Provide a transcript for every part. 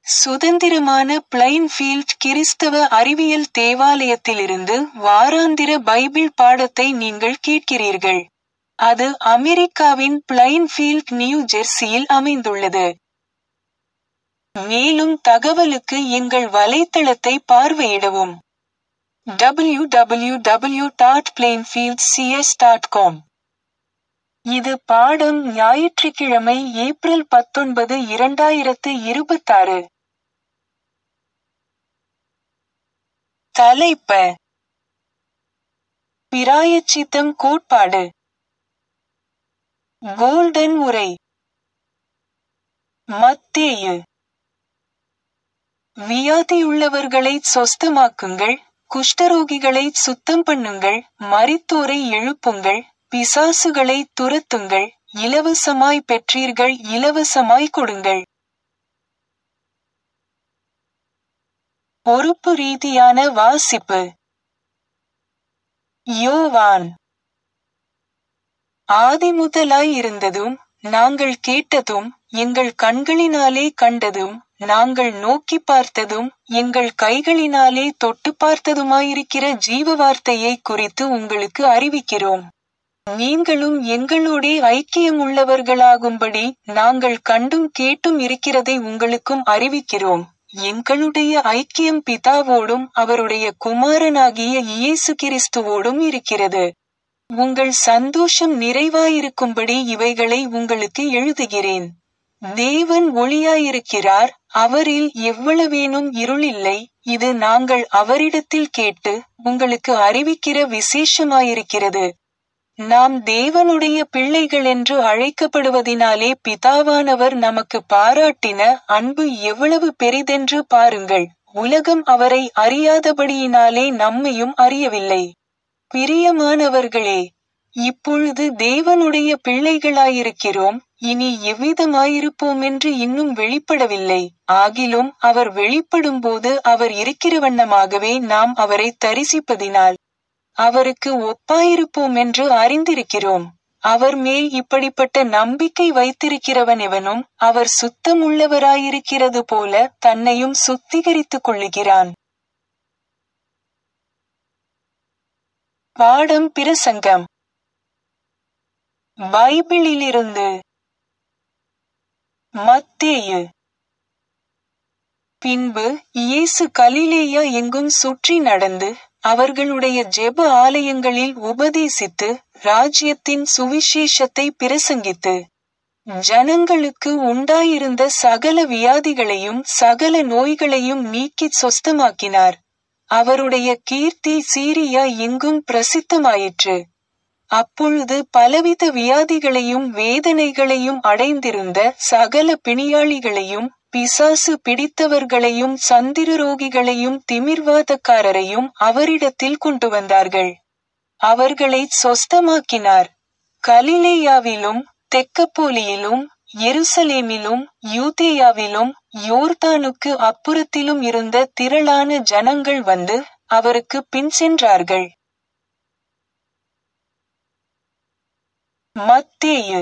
சுதந்திரமான பிளைன்ஃபீல்ட் கிறிஸ்தவ அறிவியல் தேவாலயத்திலிருந்து வாராந்திர பைபிள் பாடத்தை நீங்கள் கேட்கிறீர்கள். அது அமெரிக்காவின் பிளைன்ஃபீல்ட் நியூ ஜெர்சியில் அமைந்துள்ளது. மேலும் தகவலுக்கு எங்கள் வலைத்தளத்தை பார்வையிடவும். www.plainfieldcs.com இது பாடம் ஞாயிற்றுக்கிழமை ஏப்ரல் பத்தொன்பது இரண்டாயிரத்து இருபத்தாறு. தலைப்ப பிராயச்சித்தம் கோட்பாடு கோல்டன் உரை மத்தேயு வியாதியுள்ளவர்களை சொஸ்தமாக்குங்கள் குஷ்டரோகிகளை சுத்தம் பண்ணுங்கள் மரித்தோரை எழுப்புங்கள் பிசாசுகளை துரத்துங்கள் இலவசமாய் பெற்றீர்கள் இலவசமாய் கொடுங்கள் பொறுப்பு ரீதியான வாசிப்பு யோவான் ஆதிமுதலாய் இருந்ததும் நாங்கள் கேட்டதும் எங்கள் கண்களினாலே கண்டதும் நாங்கள் நோக்கி பார்த்ததும் எங்கள் கைகளினாலே தொட்டு பார்த்ததுமாயிருக்கிற ஜீவ வார்த்தையை குறித்து உங்களுக்கு அறிவிக்கிறோம் நீங்களும் எங்களோடே ஐக்கியமுள்ளவர்களாகும்படி நாங்கள் கண்டும் கேட்டும் இருக்கிறதை உங்களுக்கும் அறிவிக்கிறோம் எங்களுடைய ஐக்கியம் பிதாவோடும் அவருடைய குமாரனாகிய இயேசு கிறிஸ்துவோடும் இருக்கிறது உங்கள் சந்தோஷம் நிறைவாயிருக்கும்படி இவைகளை உங்களுக்கு எழுதுகிறேன் தேவன் ஒளியாயிருக்கிறார் அவரில் எவ்வளவேனும் இருளில்லை இது நாங்கள் அவரிடத்தில் கேட்டு உங்களுக்கு அறிவிக்கிற விசேஷமாயிருக்கிறது நாம் தேவனுடைய பிள்ளைகள் என்று அழைக்கப்படுவதினாலே பிதாவானவர் நமக்கு பாராட்டின அன்பு எவ்வளவு பெரிதென்று பாருங்கள் உலகம் அவரை அறியாதபடியினாலே நம்மையும் அறியவில்லை பிரியமானவர்களே இப்பொழுது தேவனுடைய பிள்ளைகளாயிருக்கிறோம் இனி எவ்விதமாயிருப்போம் என்று இன்னும் வெளிப்படவில்லை ஆகிலும் அவர் வெளிப்படும்போது அவர் இருக்கிறவண்ணமாகவே நாம் அவரை தரிசிப்பதினால் அவருக்கு ஒப்பாயிருப்போம் என்று அறிந்திருக்கிறோம் அவர் மேல் இப்படிப்பட்ட நம்பிக்கை வைத்திருக்கிறவன் எவனும் அவர் சுத்தமுள்ளவராயிருக்கிறது போல தன்னையும் சுத்திகரித்துக் கொள்ளுகிறான் பாடம் பிரசங்கம் பைபிளிலிருந்து மத்தேயு பின்பு இயேசு கலிலேயா எங்கும் சுற்றி நடந்து அவர்களுடைய ஜெப ஆலயங்களில் உபதேசித்து ராஜ்யத்தின் சுவிசேஷத்தை பிரசங்கித்து ஜனங்களுக்கு உண்டாயிருந்த சகல வியாதிகளையும் சகல நோய்களையும் நீக்கிச் சொஸ்தமாக்கினார் அவருடைய கீர்த்தி சீரியா எங்கும் பிரசித்தமாயிற்று அப்பொழுது பலவித வியாதிகளையும் வேதனைகளையும் அடைந்திருந்த சகல பிணியாளிகளையும் பிசாசு பிடித்தவர்களையும் சந்திர ரோகிகளையும் திமிர்வாதக்காரரையும் அவரிடத்தில் கொண்டு வந்தார்கள் அவர்களை சொஸ்தமாக்கினார் கலிலேயாவிலும் தெக்கப்போலியிலும் எருசலேமிலும் யூதேயாவிலும் யோர்தானுக்கு அப்புறத்திலும் இருந்த திரளான ஜனங்கள் வந்து அவருக்கு பின் சென்றார்கள் மத்தேயு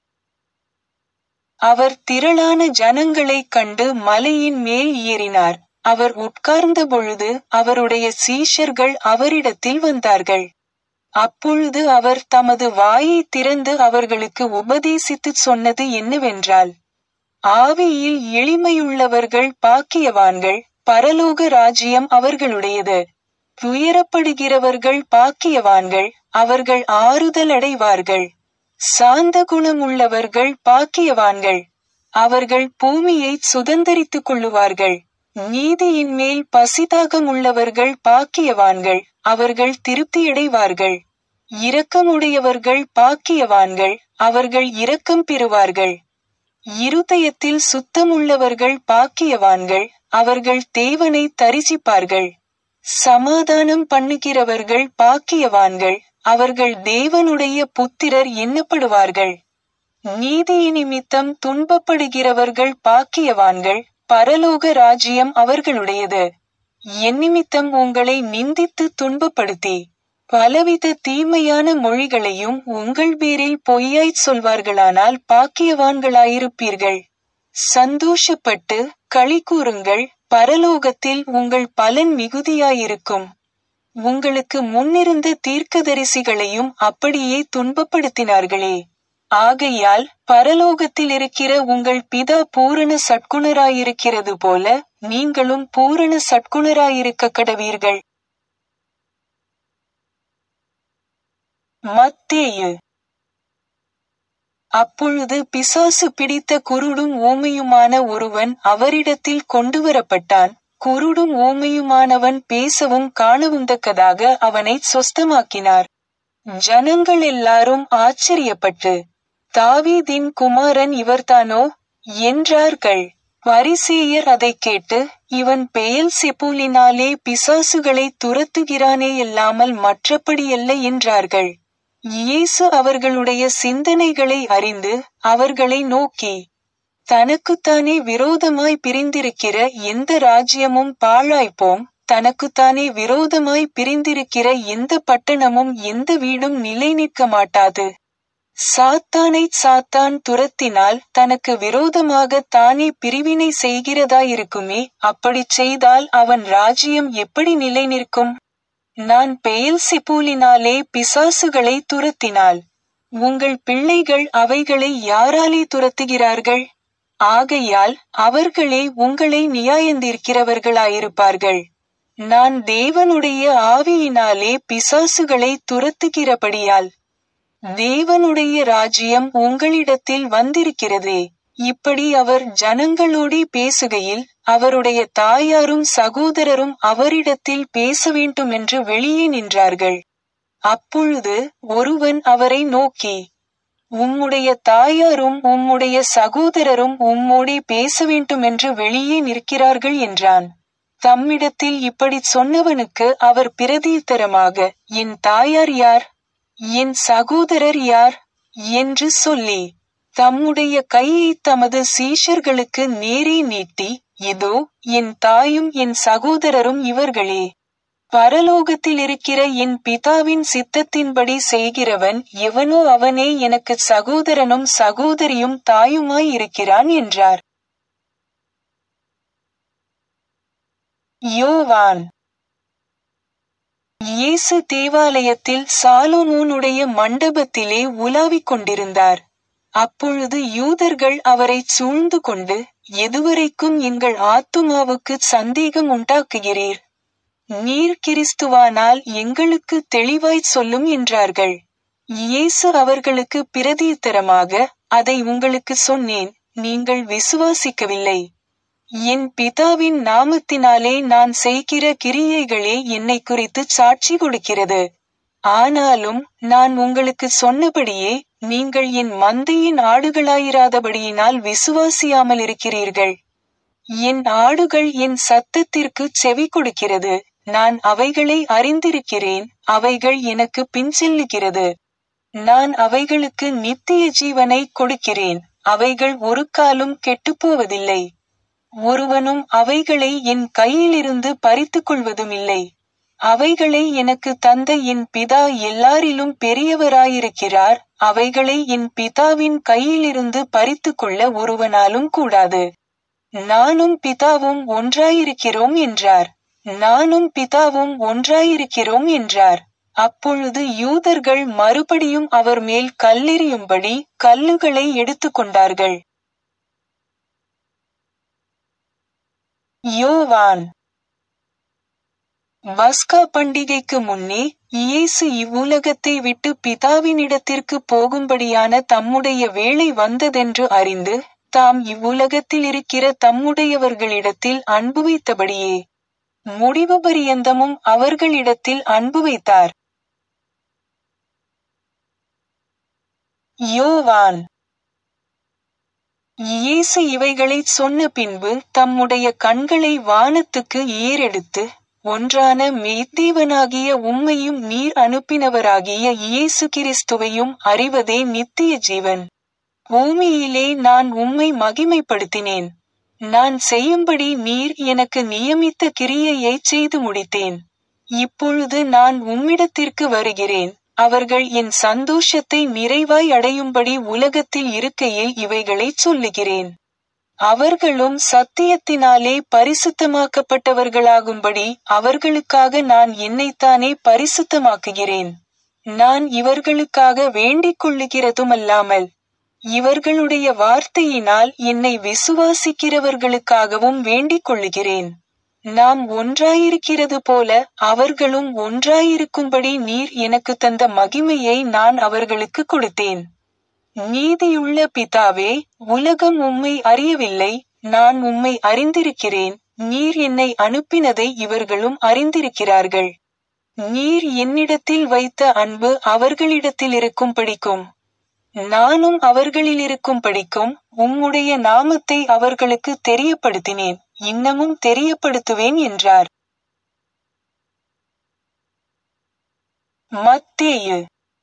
அவர் திரளான ஜனங்களைக் கண்டு மலையின் மேல் ஏறினார் அவர் உட்கார்ந்த பொழுது அவருடைய சீஷர்கள் அவரிடத்தில் வந்தார்கள் அப்பொழுது அவர் தமது வாயை திறந்து அவர்களுக்கு உபதேசித்துச் சொன்னது என்னவென்றால் ஆவியில் எளிமையுள்ளவர்கள் பாக்கியவான்கள் பரலோக ராஜ்யம் அவர்களுடையது துயரப்படுகிறவர்கள் பாக்கியவான்கள் அவர்கள் ஆறுதல் அடைவார்கள் சாந்த குணமுள்ளவர்கள் பாக்கியவான்கள் அவர்கள் பூமியை சுதந்தரித்துக் கொள்ளுவார்கள் நீதியின் மேல் பசிதாகமுள்ளவர்கள் பாக்கியவான்கள் அவர்கள் திருப்தியடைவார்கள் இரக்கமுடையவர்கள் பாக்கியவான்கள் அவர்கள் இரக்கம் பெறுவார்கள் இருதயத்தில் சுத்தமுள்ளவர்கள் பாக்கியவான்கள் அவர்கள் தேவனை தரிசிப்பார்கள் சமாதானம் பண்ணுகிறவர்கள் பாக்கியவான்கள் அவர்கள் தேவனுடைய புத்திரர் எண்ணப்படுவார்கள் நீதி நிமித்தம் துன்பப்படுகிறவர்கள் பாக்கியவான்கள் பரலோக ராஜ்யம் அவர்களுடையது என் நிமித்தம் உங்களை நிந்தித்து துன்பப்படுத்தி பலவித தீமையான மொழிகளையும் உங்கள் பேரில் பொய்யாய்ச் சொல்வார்களானால் பாக்கியவான்களாயிருப்பீர்கள் சந்தோஷப்பட்டு களி கூறுங்கள் பரலோகத்தில் உங்கள் பலன் மிகுதியாயிருக்கும் உங்களுக்கு முன்னிருந்த தீர்க்கதரிசிகளையும் அப்படியே துன்பப்படுத்தினார்களே ஆகையால் பரலோகத்தில் இருக்கிற உங்கள் பிதா பூரண சட்குணராயிருக்கிறது போல நீங்களும் பூரண சட்குணராயிருக்க கடவீர்கள் மத்தேயு அப்பொழுது பிசாசு பிடித்த குருடும் ஊமையுமான ஒருவன் அவரிடத்தில் கொண்டுவரப்பட்டான் குருடும் ஊமையுமானவன் பேசவும் காணவுந்தக்கதாக அவனை சொஸ்தமாக்கினார் ஜனங்கள் எல்லாரும் ஆச்சரியப்பட்டு தாவீதின் குமாரன் இவர்தானோ என்றார்கள் பரிசேயர் அதைக் கேட்டு இவன் பெயல் செப்பூலினாலே பிசாசுகளை துரத்துகிறானே இல்லாமல் மற்றபடியல்ல என்றார்கள் இயேசு அவர்களுடைய சிந்தனைகளை அறிந்து அவர்களை நோக்கி தனக்குத்தானே விரோதமாய் பிரிந்திருக்கிற எந்த ராஜ்யமும் பாழாய்ப்போம் தனக்குத்தானே விரோதமாய் பிரிந்திருக்கிற எந்த பட்டணமும் எந்த வீடும் நிலை நிற்க மாட்டாது சாத்தானை சாத்தான் துரத்தினால் தனக்கு விரோதமாக தானே பிரிவினை செய்கிறதாயிருக்குமே அப்படிச் செய்தால் அவன் ராஜ்யம் எப்படி நிலை நிற்கும் நான் பெயல் சிப்பூலினாலே பிசாசுகளை துரத்தினால் உங்கள் பிள்ளைகள் அவைகளை யாராலே துரத்துகிறார்கள் ஆகையால் அவர்களே உங்களை நியாயந்திருக்கிறவர்களாயிருப்பார்கள் நான் தேவனுடைய ஆவியினாலே பிசாசுகளை துரத்துகிறபடியால் தேவனுடைய ராஜ்யம் உங்களிடத்தில் வந்திருக்கிறதே இப்படி அவர் ஜனங்களோடே பேசுகையில் அவருடைய தாயாரும் சகோதரரும் அவரிடத்தில் பேச வேண்டுமென்று வெளியே நின்றார்கள் அப்பொழுது ஒருவன் அவரை நோக்கி உம்முடைய தாயாரும் உம்முடைய சகோதரரும் உம்மோடே பேச வேண்டுமென்று வெளியே நிற்கிறார்கள் என்றான் தம்மிடத்தில் இப்படிச் சொன்னவனுக்கு அவர் பிரதியுத்தரமாக என் தாயார் யார் என் சகோதரர் யார் என்று சொல்லி தம்முடைய கையை தமது சீஷர்களுக்கு நேரே நீட்டி இதோ என் தாயும் என் சகோதரரும் இவர்களே பரலோகத்தில் இருக்கிற என் பிதாவின் சித்தத்தின்படி செய்கிறவன் எவனோ அவனே எனக்கு சகோதரனும் சகோதரியும் தாயுமாய் இருக்கிறான் என்றார் யோவான் இயேசு தேவாலயத்தில் சாலோமோனுடைய மண்டபத்திலே உலாவிக் கொண்டிருந்தார் அப்பொழுது யூதர்கள் அவரை சூழ்ந்து கொண்டு எதுவரைக்கும் எங்கள் ஆத்துமாவுக்கு சந்தேகம் உண்டாக்குகிறீர் நீர் கிறிஸ்துவானால் எங்களுக்கு தெளிவாய்ச் சொல்லும் என்றார்கள் இயேசு அவர்களுக்கு பிரதியுத்தரமாக அதை உங்களுக்கு சொன்னேன் நீங்கள் விசுவாசிக்கவில்லை என் பிதாவின் நாமத்தினாலே நான் செய்கிற கிரியைகளே என்னை குறித்து சாட்சி கொடுக்கிறது ஆனாலும் நான் உங்களுக்கு சொன்னபடியே நீங்கள் என் மந்தையின் ஆடுகளாயிராதபடியினால் விசுவாசியாமல் இருக்கிறீர்கள் என் ஆடுகள் என் சத்தத்திற்கு செவி கொடுக்கிறது நான் அவைகளை அறிந்திருக்கிறேன் அவைகள் எனக்கு பின் செல்லுகிறது நான் அவைகளுக்கு நித்திய ஜீவனை கொடுக்கிறேன் அவைகள் ஒரு காலும் கெட்டுப்போவதில்லை ஒருவனும் அவைகளை என் கையிலிருந்து பறித்துக் கொள்வதும் இல்லை அவைகளை எனக்கு தந்த என் பிதா எல்லாரிலும் பெரியவராயிருக்கிறார் அவைகளை என் பிதாவின் கையிலிருந்து பறித்துக் கொள்ள ஒருவனாலும் கூடாது நானும் பிதாவும் ஒன்றாயிருக்கிறோம் என்றார் நானும் பிதாவும் ஒன்றாயிருக்கிறோம் என்றார் அப்பொழுது யூதர்கள் மறுபடியும் அவர் மேல் கல்லெறியும்படி கல்லுகளை எடுத்துக்கொண்டார்கள் யோவான் பஸ்கா பண்டிகைக்கு முன்னே இயேசு இவ்வுலகத்தை விட்டு பிதாவினிடத்திற்கு போகும்படியான தம்முடைய வேளை வந்ததென்று அறிந்து தாம் இவ்வுலகத்தில் இருக்கிற தம்முடையவர்களிடத்தில் அன்பு வைத்தபடியே முடிவு பரியந்தமும் அவர்களிடத்தில் அன்பு வைத்தார் யோவான் இயேசு இவைகளைச் சொன்ன பின்பு தம்முடைய கண்களை வானத்துக்கு ஏறெடுத்து ஒன்றான மெய்த்தேவனாகிய உம்மையும் நீர் அனுப்பினவராகிய இயேசு கிறிஸ்துவையும் அறிவதே நித்திய ஜீவன் பூமியிலே நான் உம்மை மகிமைப்படுத்தினேன் நான் செய்யும்படி நீர் எனக்கு நியமித்த கிரியையைச் செய்து முடித்தேன் இப்பொழுது நான் உம்மிடத்திற்கு வருகிறேன் அவர்கள் என் சந்தோஷத்தை நிறைவாய் அடையும்படி உலகத்தில் இருக்கையில் இவைகளைச் சொல்லுகிறேன் அவர்களும் சத்தியத்தினாலே பரிசுத்தமாக்கப்பட்டவர்களாகும்படி அவர்களுக்காக நான் என்னைத்தானே பரிசுத்தமாக்குகிறேன் நான் இவர்களுக்காக வேண்டிக் கொள்ளுகிறதுமல்லாமல் இவர்களுடைய வார்த்தையினால் என்னை விசுவாசிக்கிறவர்களுக்காகவும் வேண்டிக் கொள்ளுகிறேன் நாம் ஒன்றாயிருக்கிறது போல அவர்களும் ஒன்றாயிருக்கும்படி நீர் எனக்கு தந்த மகிமையை நான் அவர்களுக்கு கொடுத்தேன் நீதியுள்ள பிதாவே உலகம் உம்மை அறியவில்லை நான் உம்மை அறிந்திருக்கிறேன் நீர் என்னை அனுப்பினதை இவர்களும் அறிந்திருக்கிறார்கள் நீர் என்னிடத்தில் வைத்த அன்பு அவர்களிடத்தில் இருக்கும் படிக்கும் நானும் அவர்களில் இருக்கும் படிக்கும் உம்முடைய நாமத்தை அவர்களுக்கு தெரியப்படுத்தினேன் இன்னமும் தெரியப்படுத்துவேன் என்றார் மத்தேயு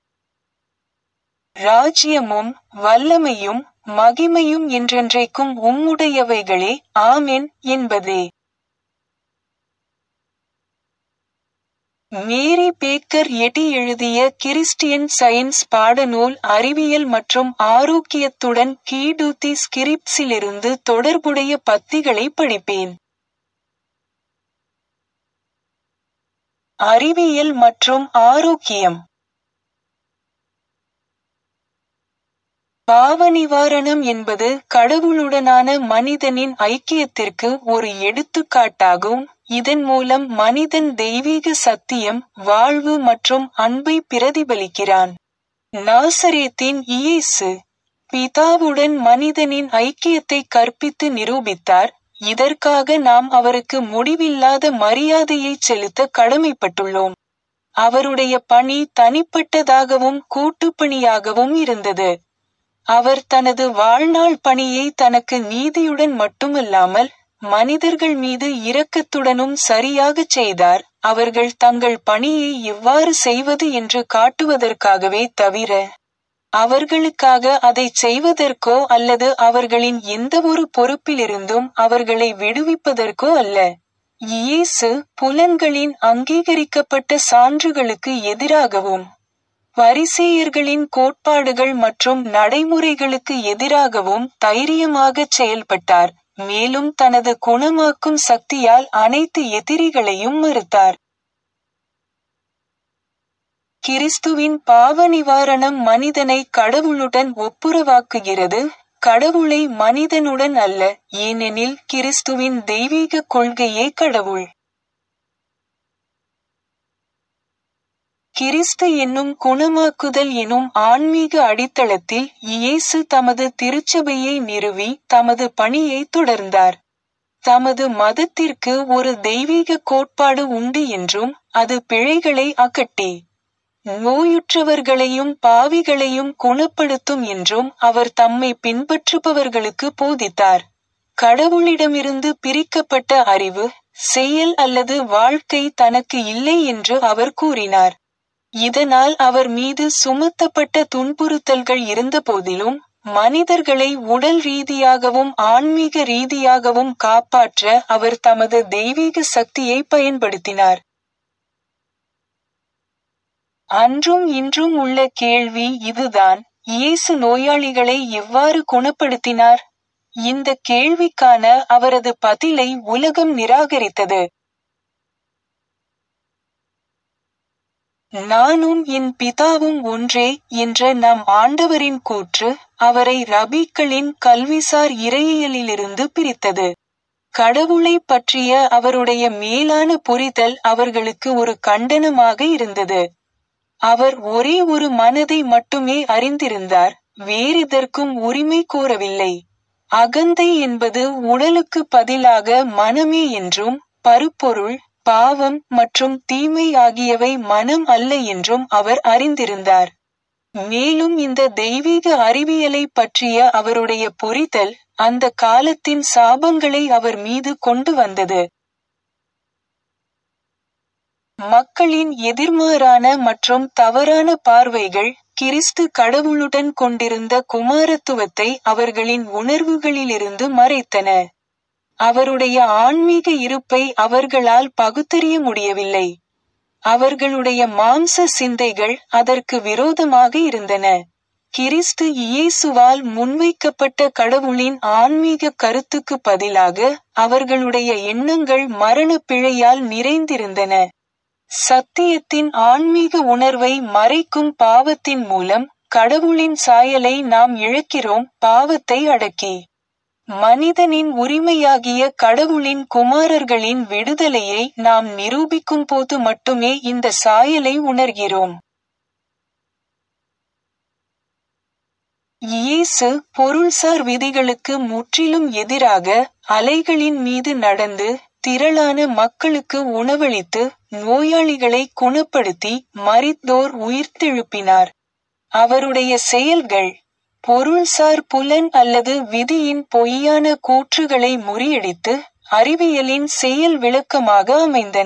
ராஜ்யமும் வல்லமையும் மகிமையும் என்றென்றைக்கும் உம்முடையவைகளே ஆமென் என்பதே மேரி பேக்கர் எட்டி எழுதிய கிறிஸ்டியன் சயின்ஸ் பாடநூல் அறிவியல் மற்றும் ஆரோக்கியத்துடன் கீடூத்தி ஸ்கிரிப்ஸிலிருந்து தொடர்புடைய பத்திகளை படிப்பேன் அறிவியல் மற்றும் ஆரோக்கியம் பாவ நிவாரணம் என்பது கடவுளுடனான மனிதனின் ஐக்கியத்திற்கு ஒரு எடுத்துக்காட்டாகும் இதன் மூலம் மனிதன் தெய்வீக சத்தியம் வாழ்வு மற்றும் அன்பை பிரதிபலிக்கிறான் நாசரேத்தின் இயேசு பிதாவுடன் மனிதனின் ஐக்கியத்தை கற்பித்து நிரூபித்தார் இதற்காக நாம் அவருக்கு முடிவில்லாத மரியாதையை செலுத்த கடமைப்பட்டுள்ளோம் அவருடைய பணி தனிப்பட்டதாகவும் கூட்டுப்பணியாகவும் இருந்தது அவர் தனது வாழ்நாள் பணியை தனக்கு நீதியுடன் மட்டுமல்லாமல் மனிதர்கள் மீது இரக்கத்துடனும் சரியாகச் செய்தார் அவர்கள் தங்கள் பணியை எவ்வாறு செய்வது என்று காட்டுவதற்காகவே தவிர அவர்களுக்காக அதை செய்வதற்கோ அல்லது அவர்களின் எந்தவொரு பொறுப்பிலிருந்தும் அவர்களை விடுவிப்பதற்கோ அல்ல இயேசு புலன்களின் அங்கீகரிக்கப்பட்ட சான்றுகளுக்கு எதிராகவும் பரிசேயர்களின் கோட்பாடுகள் மற்றும் நடைமுறைகளுக்கு எதிராகவும் தைரியமாகச் செயல்பட்டார் மேலும் தனது குணமாக்கும் சக்தியால் அனைத்து எதிரிகளையும் மறுத்தார் கிறிஸ்துவின் பாவ நிவாரணம் மனிதனை கடவுளுடன் ஒப்புரவாக்குகிறது கடவுளை மனிதனுடன் அல்ல ஏனெனில் கிறிஸ்துவின் தெய்வீக கொள்கையே கடவுள் கிறிஸ்து என்னும் குணமாக்குதல் எனும் ஆன்மீக அடித்தளத்தில் இயேசு தமது திருச்சபையை நிறுவி தமது பணியை தொடர்ந்தார் தமது மதத்திற்கு ஒரு தெய்வீக கோட்பாடு உண்டு என்றும் அது பிழைகளை அகட்டி நோயுற்றவர்களையும் பாவிகளையும் குணப்படுத்தும் என்றும் அவர் தம்மை பின்பற்றுபவர்களுக்கு போதித்தார் கடவுளிடமிருந்து பிரிக்கப்பட்ட அறிவு செயல் அல்லது வாழ்க்கை தனக்கு இல்லை என்று அவர் கூறினார் இதனால் அவர் மீது சுமத்தப்பட்ட துன்புறுத்தல்கள் இருந்தபோதிலும் மனிதர்களை உடல் ரீதியாகவும் ஆன்மீக ரீதியாகவும் காப்பாற்ற அவர் தமது தெய்வீக சக்தியை பயன்படுத்தினார் அன்றும் இன்றும் உள்ள கேள்வி இதுதான் இயேசு நோயாளிகளை எவ்வாறு குணப்படுத்தினார் இந்த கேள்விக்கான அவரது பதிலை உலகம் நிராகரித்தது நானும் என் பிதாவும் ஒன்றே என்ற நம் ஆண்டவரின் கூற்று அவரை ரபிக்களின் கல்விசார் இறையியலிலிருந்து பிரித்தது கடவுளை பற்றிய அவருடைய மேலான புரிதல் அவர்களுக்கு ஒரு கண்டனமாக இருந்தது அவர் ஒரே ஒரு மனதை மட்டுமே அறிந்திருந்தார் வேறெதற்கும் உரிமை கோரவில்லை அகந்தை என்பது உடலுக்கு பதிலாக மனமே என்றும் பருப்பொருள் பாவம் மற்றும் தீமை ஆகியவை மனம் அல்ல என்றும் அவர் அறிந்திருந்தார் மேலும் இந்த தெய்வீக அறிவியலை பற்றிய அவருடைய புரிதல் அந்த காலத்தின் சாபங்களை அவர் மீது கொண்டு வந்தது மக்களின் எதிர்மாறான மற்றும் தவறான பார்வைகள் கிறிஸ்து கடவுளுடன் கொண்டிருந்த குமாரத்துவத்தை அவர்களின் உணர்வுகளிலிருந்து மறைத்தன அவருடைய ஆன்மீக இருப்பை அவர்களால் பகுத்தறிய முடியவில்லை அவர்களுடைய மாம்ச சிந்தைகள் அதற்கு விரோதமாக இருந்தன கிறிஸ்து இயேசுவால் முன்வைக்கப்பட்ட கடவுளின் ஆன்மீக கருத்துக்கு பதிலாக அவர்களுடைய எண்ணங்கள் மரண பிழையால் நிறைந்திருந்தன சத்தியத்தின் ஆன்மீக உணர்வை மறைக்கும் பாவத்தின் மூலம் கடவுளின் சாயலை நாம் இழக்கிறோம் பாவத்தை அடக்கி மனிதனின் உரிமையாகிய கடவுளின் குமாரர்களின் விடுதலையை நாம் நிரூபிக்கும் போது மட்டுமே இந்த சாயலை உணர்கிறோம் இயேசு பொருள்சார் விதிகளுக்கு முற்றிலும் எதிராக அலைகளின் மீது நடந்து திரளான மக்களுக்கு உணவளித்து நோயாளிகளை குணப்படுத்தி மரித்தோர் உயிர்த்தெழுப்பினார் அவருடைய செயல்கள் பொருள்சார் புலன் அல்லது விதியின் பொய்யான கூற்றுகளை முறியடித்து அறிவியலின் செயல் விளக்கமாக அமைந்தன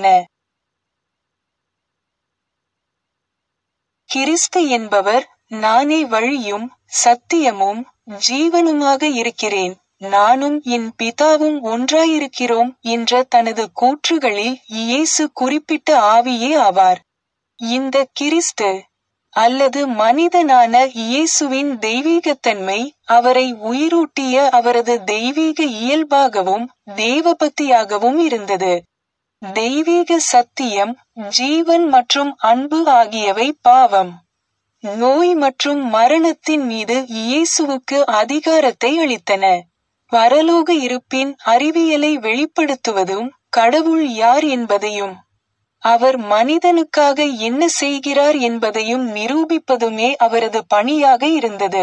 கிறிஸ்து என்பவர் நானே வழியும் சத்தியமும் ஜீவனுமாக இருக்கிறேன் நானும் என் பிதாவும் ஒன்றாயிருக்கிறோம் என்ற தனது கூற்றுகளில் இயேசு குறிப்பிட்ட ஆவியே ஆவார் இந்த கிறிஸ்து அல்லது மனிதனான இயேசுவின் தெய்வீகத்தன்மை அவரை உயிரூட்டிய அவரது தெய்வீக இயல்பாகவும் தேவபக்தியாகவும் இருந்தது தெய்வீக சத்தியம் ஜீவன் மற்றும் அன்பு ஆகியவை பாவம் நோய் மற்றும் மரணத்தின் மீது இயேசுவுக்கு அதிகாரத்தை அளித்தன பரலோக இருப்பின் அறிவியலை வெளிப்படுத்துவதும் கடவுள் யார் என்பதையும் அவர் மனிதனுக்காக என்ன செய்கிறார் என்பதையும் நிரூபிப்பதுமே அவரது பணியாக இருந்தது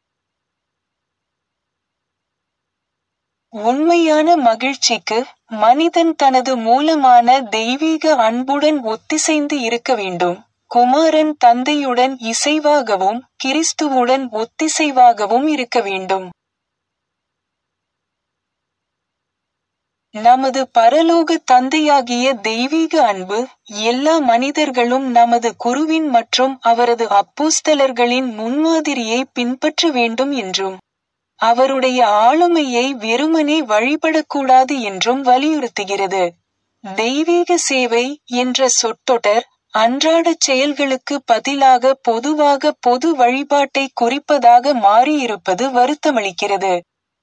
உண்மையான மகிழ்ச்சிக்கு மனிதன் தனது மூலமான தெய்வீக அன்புடன் ஒத்திசைந்து இருக்க வேண்டும் குமாரன் தந்தையுடன் இசைவாகவும் கிறிஸ்துவுடன் ஒத்திசைவாகவும் இருக்க வேண்டும் நமது பரலோக தந்தையாகிய தெய்வீக அன்பு எல்லா மனிதர்களும் நமது குருவின் மற்றும் அவரது அப்போஸ்தலர்களின் முன்மாதிரியை பின்பற்ற வேண்டும் என்றும் அவருடைய ஆளுமையை வெறுமனே வழிபடக்கூடாது என்றும் வலியுறுத்துகிறது தெய்வீக சேவை என்ற சொற்றொடர் அன்றாடச் செயல்களுக்கு பதிலாக பொதுவாக பொது வழிபாட்டை குறிப்பதாக மாறியிருப்பது வருத்தமளிக்கிறது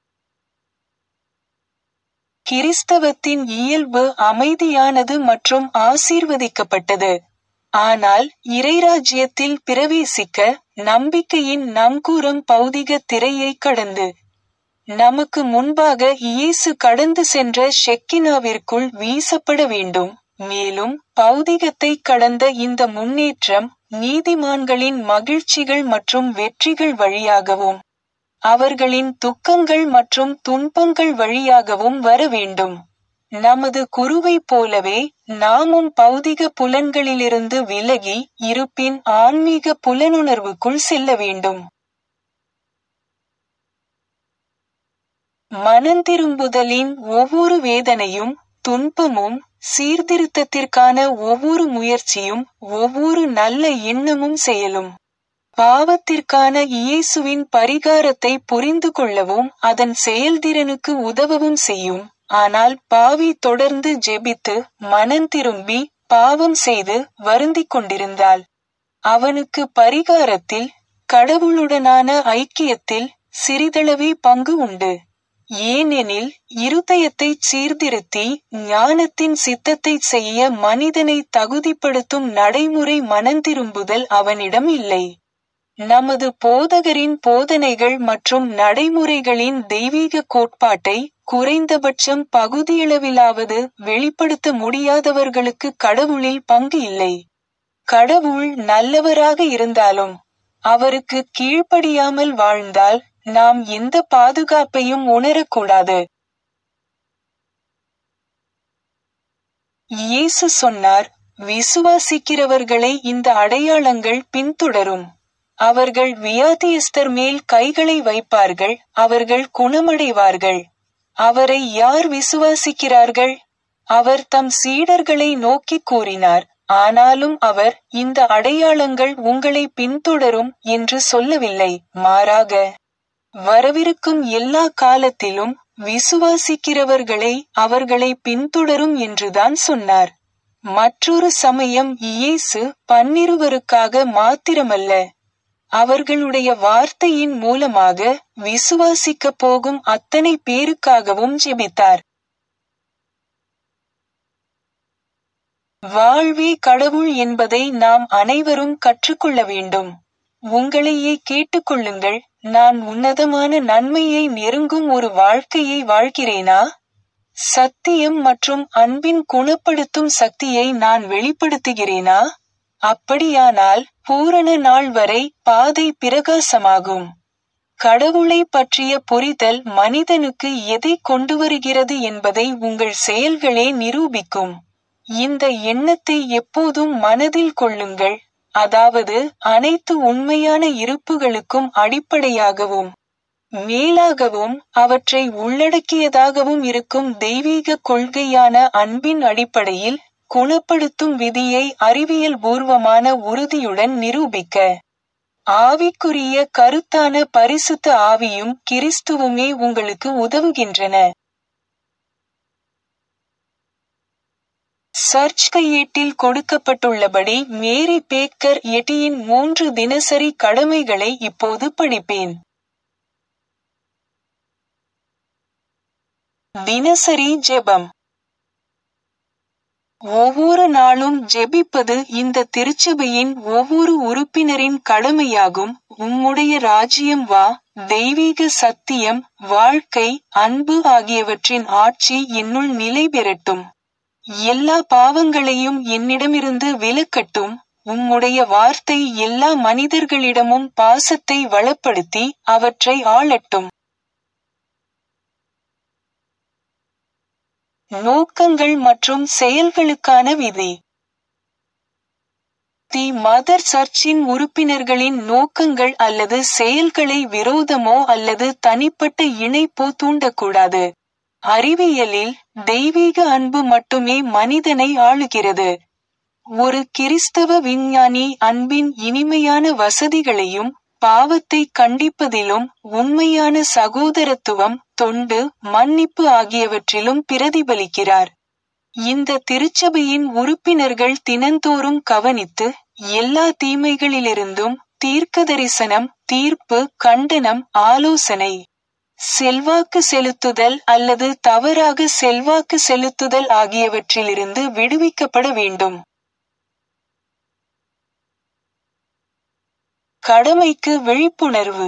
கிறிஸ்தவத்தின் இயல்பு அமைதியானது மற்றும் ஆசீர்வதிக்கப்பட்டது ஆனால் இறைராஜ்யத்தில் பிரவேசிக்க நம்பிக்கையின் நங்கூரம் பௌதிக திரையை கடந்து நமக்கு முன்பாக இயேசு கடந்து சென்ற ஷெக்கினாவிற்குள் வீசப்பட வேண்டும் மேலும் பௌதிகத்தை கடந்த இந்த முன்னேற்றம் நீதிமான்களின் மகிழ்ச்சிகள் மற்றும் வெற்றிகள் வழியாகவும் அவர்களின் துக்கங்கள் மற்றும் துன்பங்கள் வழியாகவும் வர வேண்டும் நமது குருவை போலவே நாமும் பௌதிக புலன்களிலிருந்து விலகி இருப்பின் ஆன்மீக புலனுணர்வுக்குள் செல்ல வேண்டும் மனந்திரும்புதலின் ஒவ்வொரு வேதனையும் துன்பமும் சீர்திருத்தத்திற்கான ஒவ்வொரு முயற்சியும் ஒவ்வொரு நல்ல எண்ணமும் செயலும் பாவத்திற்கான இயேசுவின் பரிகாரத்தை புரிந்து கொள்ளவும் அதன் செயல்திறனுக்கு உதவவும் செய்யும் ஆனால் பாவி தொடர்ந்து ஜெபித்து மனம் திரும்பி பாவம் செய்து வருந்திக் கொண்டிருந்தால் அவனுக்கு பரிகாரத்தில் கடவுளுடனான ஐக்கியத்தில் சிறிதளவே பங்கு உண்டு ஏனெனில் இருதயத்தை சீர்திருத்தி ஞானத்தின் சித்தத்தை செய்ய மனிதனை தகுதிப்படுத்தும் நடைமுறை மனந்திரும்புதல் அவனிடம் இல்லை நமது போதகரின் போதனைகள் மற்றும் நடைமுறைகளின் தெய்வீக கோட்பாட்டை குறைந்தபட்சம் பகுதியளவிலாவது வெளிப்படுத்த முடியாதவர்களுக்கு கடவுளில் பங்கு இல்லை கடவுள் நல்லவராக இருந்தாலும் அவருக்கு கீழ்ப்படியாமல் வாழ்ந்தால் நாம் எந்த பாதுகாப்பையும் உணரக்கூடாது இயேசு சொன்னார் விசுவாசிக்கிறவர்களை இந்த அடையாளங்கள் பின்தொடரும் அவர்கள் வியாதியஸ்தர் மேல் கைகளை வைப்பார்கள் அவர்கள் குணமடைவார்கள் அவரை யார் விசுவாசிக்கிறார்கள் அவர் தம் சீடர்களை நோக்கி கூறினார் ஆனாலும் அவர் இந்த அடையாளங்கள் உங்களை பின்தொடரும் என்று சொல்லவில்லை மாறாக வரவிருக்கும் எல்லா காலத்திலும் விசுவாசிக்கிறவர்களை அவர்களை பின்தொடரும் என்றுதான் சொன்னார் மற்றொரு சமயம் இயேசு பன்னிருவருக்காக மாத்திரமல்ல அவர்களுடைய வார்த்தையின் மூலமாக விசுவாசிக்கப் போகும் அத்தனை பேருக்காகவும் ஜெபித்தார் வாழ்வே கடவுள் என்பதை நாம் அனைவரும் கற்றுக்கொள்ள வேண்டும் உங்களையே கேட்டுக்கொள்ளுங்கள் நான் உன்னதமான நன்மையை நெருங்கும் ஒரு வாழ்க்கையை வாழ்கிறேனா சத்தியம் மற்றும் அன்பின் குணப்படுத்தும் சக்தியை நான் வெளிப்படுத்துகிறேனா அப்படியானால் பூரண நாள் வரை பாதை பிரகாசமாகும் கடவுளை பற்றிய புரிதல் மனிதனுக்கு எதை கொண்டு வருகிறது என்பதை உங்கள் செயல்களே நிரூபிக்கும் இந்த எண்ணத்தை எப்போதும் மனதில் கொள்ளுங்கள் அதாவது அனைத்து உண்மையான இருப்புகளுக்கும் அடிப்படையாகவும் மேலாகவும் அவற்றை உள்ளடக்கியதாகவும் இருக்கும் தெய்வீக கொள்கையான அன்பின் அடிப்படையில் குணப்படுத்தும் விதியை அறிவியல் பூர்வமான உறுதியுடன் நிரூபிக்க ஆவிக்குரிய கருத்தான பரிசுத்த ஆவியும் கிறிஸ்துவுமே உங்களுக்கு உதவுகின்றன சர்ச் கையேட்டில் கொடுக்கப்பட்டுள்ளபடி மேரி பேக்கர் எட்டியின் மூன்று தினசரி கடமைகளை இப்போது படிப்பேன் தினசரி ஜெபம் ஒவ்வொரு நாளும் ஜெபிப்பது இந்த திருச்சபையின் ஒவ்வொரு உறுப்பினரின் கடமையாகும் உம்முடைய ராஜ்யம் வா தெய்வீக சத்தியம் வாழ்க்கை அன்பு ஆகியவற்றின் ஆட்சி என்னுள் நிலை பெறட்டும் எல்லா பாவங்களையும் என்னிடமிருந்து விலக்கட்டும் உம்முடைய வார்த்தை எல்லா மனிதர்களிடமும் பாசத்தை வளப்படுத்தி அவற்றை ஆளட்டும் நோக்கங்கள் மற்றும் செயல்களுக்கான விதி தி மதர் சர்ச்சின் உறுப்பினர்களின் நோக்கங்கள் அல்லது செயல்களை விரோதமோ அல்லது தனிப்பட்ட இணைப்போ தூண்டக்கூடாது அறிவியலில் தெய்வீக அன்பு மட்டுமே மனிதனை ஆளுகிறது ஒரு கிறிஸ்தவ விஞ்ஞானி அன்பின் இனிமையான வசதிகளையும் பாவத்தை கண்டிப்பதிலும் உண்மையான சகோதரத்துவம் தொண்டு மன்னிப்பு ஆகியவற்றிலும் பிரதிபலிக்கிறார் இந்த திருச்சபையின் உறுப்பினர்கள் தினந்தோறும் கவனித்து எல்லா தீமைகளிலிருந்தும் தீர்க்க தரிசனம் தீர்ப்பு கண்டனம் ஆலோசனை செல்வாக்கு செலுத்துதல் அல்லது தவறாக செல்வாக்கு செலுத்துதல் ஆகியவற்றிலிருந்து விடுவிக்கப்பட வேண்டும் கடமைக்கு விழிப்புணர்வு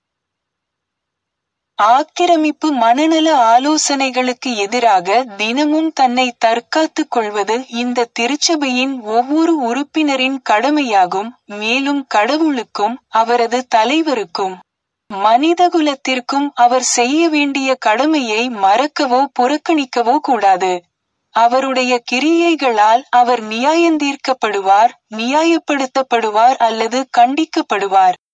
ஆக்கிரமிப்பு மனநல ஆலோசனைகளுக்கு எதிராக தினமும் தன்னை தற்காத்துக் கொள்வது இந்த திருச்சபையின் ஒவ்வொரு உறுப்பினரின் கடமையாகும் மேலும் கடவுளுக்கும் அவரது தலைவருக்கும் மனிதகுலத்திற்கும் அவர் செய்ய வேண்டிய கடமையை மறக்கவோ புறக்கணிக்கவோ கூடாது அவருடைய கிரியைகளால் அவர் நியாயந்தீர்க்கப்படுவார் நியாயப்படுத்தப்படுவார் அல்லது கண்டிக்கப்படுவார்